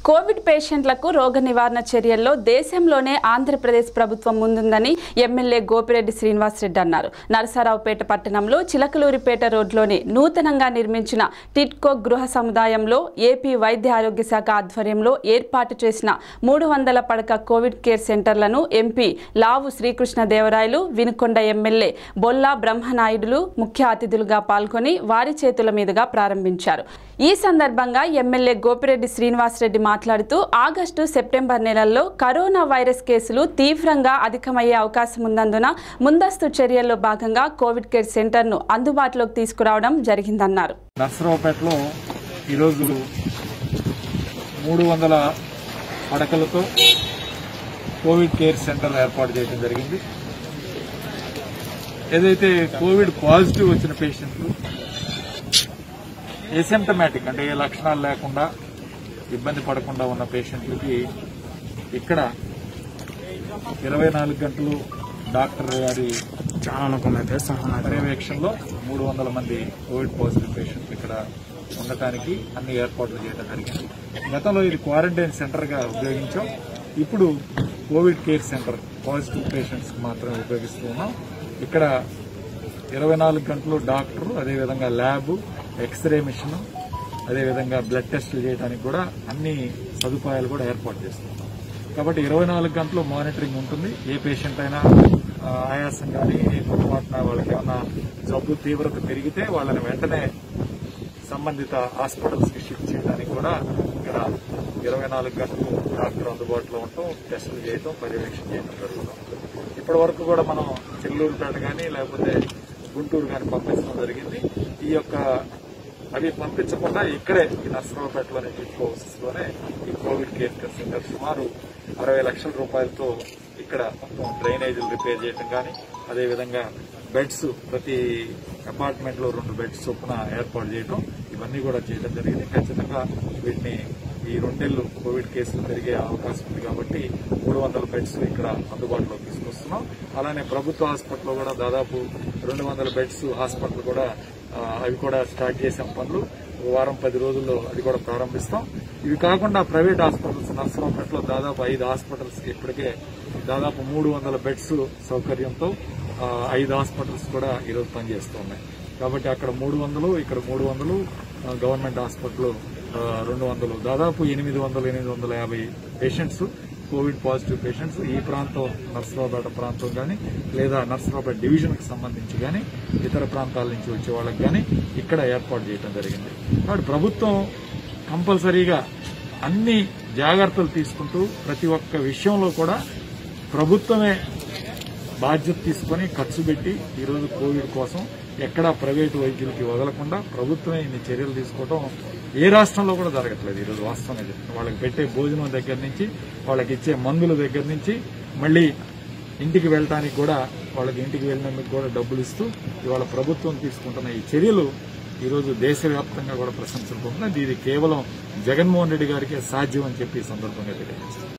Covid పేషెంట్లకు రోగ నివారణ చర్యల్లో దేశంలోనే ఆంధ్రప్రదేశ్ ప్రభుత్వం ముందుందని ఎమ్మెల్యే గోపిరెడ్డి శ్రీనివాసరెడ్డి అన్నారు నరసరావుపేట పట్టణంలో చిలకలూరిపేట రోడ్లోని నూతనంగా నిర్మించిన టిట్కో గృహ సముదాయంలో ఏపీ వైద్య ఆరోగ్య శాఖ ఆధ్వర్యంలో ఏర్పాటు చేసిన మూడు వందల పడక కోవిడ్ కేర్ సెంటర్లను ఎంపీ లావు శ్రీకృష్ణదేవరాయలు వినుకొండ ఎమ్మెల్యే బొల్లా బ్రహ్మనాయుడులు ముఖ్య అతిథులుగా పాల్గొని వారి చేతుల మీదుగా ప్రారంభించారు ఈ సందర్భంగా ఎమ్మెల్యే గోపిరెడ్డి శ్రీనివాసరెడ్డి మాట్లాడుతూ ఆగస్టు సెప్టెంబర్ నెలల్లో కరోనా వైరస్ కేసులు తీవ్రంగా అధికమయ్యే అవకాశం ఉన్నందున ముందస్తు చర్యల్లో భాగంగా కోవిడ్ కేర్ సెంటర్ను అందుబాటులోకి తీసుకురావడం జరిగిందన్నారు నర్సరావుపేటలో ఈరోజు మూడు వందల పడకలతో కోవిడ్ కేర్ సెంటర్ ఏర్పాటు చేయడం జరిగింది ఏదైతే కోవిడ్ పాజిటివ్ వచ్చిన పేషెంట్లు ఎసిమ్టమాటిక్ అంటే ఏ లక్షణాలు లేకుండా ఇబ్బంది పడకుండా ఉన్న పేషెంట్లకి ఇక్కడ ఇరవై నాలుగు గంటలు డాక్టర్ గారి పర్యవేక్షణలో మూడు వందల మంది కోవిడ్ పాజిటివ్ పేషెంట్లు ఇక్కడ ఉండటానికి అన్ని ఏర్పాట్లు చేయడం జరిగింది గతంలో ఇది క్వారంటైన్ సెంటర్ గా ఉపయోగించాం ఇప్పుడు covid care centre positive patients మాత్రమే ఉపయోగిస్తూ ఉన్నాం ఇక్కడ ఇరవై నాలుగు గంటలు డాక్టర్ అదేవిధంగా ల్యాబ్ ఎక్స్రే మిషన్ అదేవిధంగా బ్లడ్ టెస్టులు చేయడానికి కూడా అన్ని సదుపాయాలు కూడా ఏర్పాటు చేస్తున్నాం కాబట్టి ఇరవై నాలుగు గంటలు మానిటరింగ్ ఉంటుంది ఏ పేషెంట్ అయినా ఆ, ఆయాసం కానీ పొరపాటున వాళ్ళకి ఏమైనా జబ్బు తీవ్రత పెరిగితే వాళ్ళని వెంటనే సంబంధిత హాస్పిటల్స్ కి షిఫ్ట్ చేయడానికి కూడా ఇక్కడ ఇరవై నాలుగు గంటలు డాక్టర్ అందుబాటులో ఉండటం టెస్టులు చేయటం పర్యవేక్షణ చేయడం జరుగుతుంది ఇప్పటి వరకు కూడా మనం చెల్లూరుపేట కానీ లేకపోతే గుంటూరు కానీ పంపించడం జరిగింది ఈ యొక్క అవి పంపించకుండా ఇక్కడే ఈ నర్సరావుపేటలోని టిప్ హౌసెస్ లోనే ఈ కోవిడ్ కేర్ సెంటర్ సుమారు అరవై లక్షల రూపాయలతో ఇక్కడ మొత్తం డ్రైనేజీలు రిపేర్ చేయడం కానీ అదేవిధంగా బెడ్స్ ప్రతి అపార్ట్మెంట్ లో రెండు బెడ్స్ చొప్పున ఏర్పాటు చేయడం ఇవన్నీ కూడా చేయడం జరిగింది ఖచ్చితంగా వీటిని ఈ రెండేళ్లు కోవిడ్ కేసులు పెరిగే అవకాశం ఉంది కాబట్టి మూడు వందల బెడ్స్ ఇక్కడ అందుబాటులోకి తీసుకొస్తున్నాం అలానే ప్రభుత్వ హాస్పిటల్లో కూడా దాదాపు రెండు వందల బెడ్స్ హాస్పిటల్ కూడా ఆ, అవి కూడా స్టార్ట్ చేసాం పనులు ఓ వారం పది రోజుల్లో అది కూడా ప్రారంభిస్తాం ఇవి కాకుండా ప్రైవేట్ హాస్పిటల్స్ నర్సరావుపేటలో దాదాపు ఐదు హాస్పిటల్స్ కి ఇప్పటికే దాదాపు మూడు వందల బెడ్స్ సౌకర్యంతో ఆ, ఐదు హాస్పిటల్స్ కూడా ఈరోజు పనిచేస్తున్నాయి కాబట్టి అక్కడ మూడు వందలు ఇక్కడ మూడు వందలు ఆ, గవర్నమెంట్ హాస్పిటల్ ఆ, రెండు వందలు దాదాపు ఎనిమిది వందలు ఎనిమిది వందల యాభై పేషెంట్స్ కోవిడ్ పాజిటివ్ పేషెంట్స్ ఈ ప్రాంతం నర్సరావుపేట ప్రాంతం కానీ లేదా నర్సరావుపేట డివిజన్ కి సంబంధించి కానీ ఇతర ప్రాంతాల నుంచి వచ్చే వాళ్ళకి కానీ ఇక్కడ ఏర్పాటు చేయడం జరిగింది కాబట్టి ప్రభుత్వం కంపల్సరీగా అన్ని జాగ్రత్తలు తీసుకుంటూ ప్రతి ఒక్క విషయంలో కూడా ప్రభుత్వమే బాధ్యత తీసుకొని ఖర్చు పెట్టి ఈరోజు కోవిడ్ కోసం ఎక్కడా ప్రైవేటు వైద్యులకి వదలకుండా ప్రభుత్వమే ఇన్ని చర్యలు తీసుకోవడం ఏ రాష్ట్రంలో కూడా జరగట్లేదు ఈరోజు వాస్తవం ఇది వాళ్ళకి పెట్టే భోజనం దగ్గర నుంచి వాళ్ళకి ఇచ్చే మందుల దగ్గర నుంచి మళ్ళీ ఇంటికి వెళ్ళటానికి కూడా వాళ్ళకి ఇంటికి వెళ్ళినందుకు కూడా డబ్బులు ఇస్తూ ఇవాళ ప్రభుత్వం తీసుకుంటున్న ఈ చర్యలు ఈరోజు దేశవ్యాప్తంగా కూడా ప్రశంసలు పొందుతుంది ఇది కేవలం జగన్మోహన్ రెడ్డి గారికే సాధ్యం అని చెప్పి ఈ సందర్భంగా తెలియజేస్తుంది